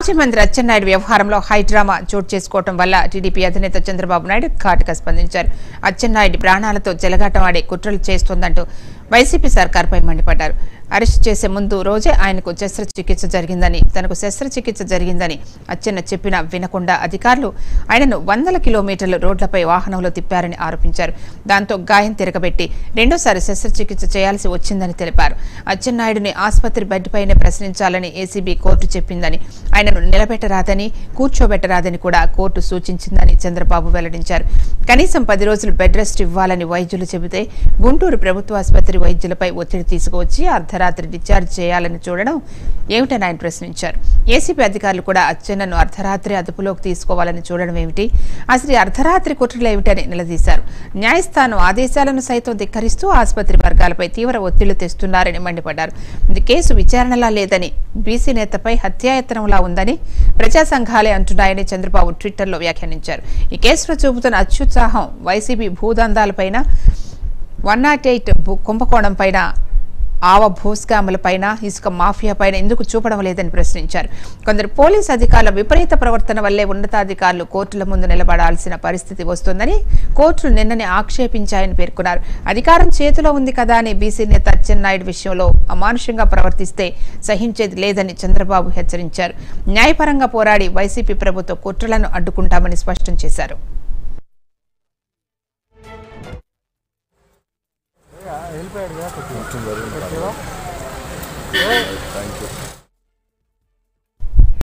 మాజీ మంత్రి అచ్చెన్నాయుడు వ్యవహారంలో హైడ్రామా చోటు చేసుకోవడం వల్ల టీడీపీ అధినేత చంద్రబాబు నాయుడు ఘాటుగా స్పందించారు అచ్చెన్నాయుడి ప్రాణాలతో చెలగాటమాడే కుట్రలు చేస్తోందంటూ వైసీపీ సర్కార్పై మండిపడ్డారు అరెస్ట్ చేసే ముందు రోజే ఆయనకు శస్త్రచికిత్స జరిగిందని తనకు శస్త్రచికిత్స జరిగిందని అచ్చెన్న చెప్పినా వినకుండా అధికారులు ఆయనను వందల కిలోమీటర్ల రోడ్లపై వాహనంలో తిప్పారని ఆరోపించారు దాంతో గాయం తిరగబెట్టి రెండోసారి శస్త్రచికిత్స చేయాల్సి వచ్చిందని తెలిపారు అచ్చెన్నాయుడిని ఆసుపత్రి బెడ్పైనే ప్రశ్నించాలని ఏసీబీ కోర్టు చెప్పిందని ఆయనను నిలబెట్టరాదని కూర్చోబెట్టరాదని కూడా కోర్టు సూచించిందని చంద్రబాబు వెల్లడించారు కనీసం పది రోజులు బెడ్ రెస్ట్ ఇవ్వాలని వైద్యులు చెబితే గుంటూరు ప్రభుత్వ ఆసుపత్రి వైద్యులపై ఒత్తిడి తీసుకువచ్చి అర్ధరాత్రి డిశ్చార్జ్ చేయాలని చూడడం ఏమిటని ఆయన ప్రశ్నించారు ఏసీపీ అధికారులు కూడా అచ్చెన్నను అర్ధరాత్రి అదుపులోకి తీసుకోవాలని చూడడం ఏమిటి అసలు ఈ అర్ధరాత్రి కుట్రలు ఏమిటని నిలదీశారు న్యాయస్థానం ఆదేశాలను సైతం ధిక్కరిస్తూ ఆసుపత్రి వర్గాలపై తీవ్ర ఒత్తిళ్లు తెస్తున్నారని మండిపడ్డారు ఇది కేసు విచారణలా లేదని బీసీ నేతపై హత్యాయత్నంలా ఉందని ప్రజా సంఘాలే అంటున్నాయని చంద్రబాబు ట్విట్టర్లో వ్యాఖ్యానించారు ఈ కేసులో చూపుతున్న అత్యుత్సాహం వైసీపీ భూదందాలపైన వన్ నాట్ ఎయిట్ కుంభకోణం పైన ఆవ భూస్కాముల పైన ఇసుక మాఫియా పైన ఎందుకు చూపడం లేదని ప్రశ్నించారు కొందరు పోలీస్ అధికారుల విపరీత ప్రవర్తన వల్లే ఉన్నతాధికారులు కోర్టుల ముందు నిలబడాల్సిన పరిస్థితి వస్తోందని కోర్టులు నిన్ననే ఆక్షేపించాయని పేర్కొన్నారు అధికారం చేతిలో ఉంది కదా అని బీసీ నేత అచ్చెన్నాయుడు విషయంలో అమానుషంగా ప్రవర్తిస్తే సహించేది లేదని చంద్రబాబు హెచ్చరించారు న్యాయపరంగా పోరాడి వైసీపీ ప్రభుత్వ కుట్రలను అడ్డుకుంటామని స్పష్టం చేశారు వెళ్ళిపోయాడు కదా కొద్దిగా కొంచెం జరిగింది కొద్దిగా. Thank you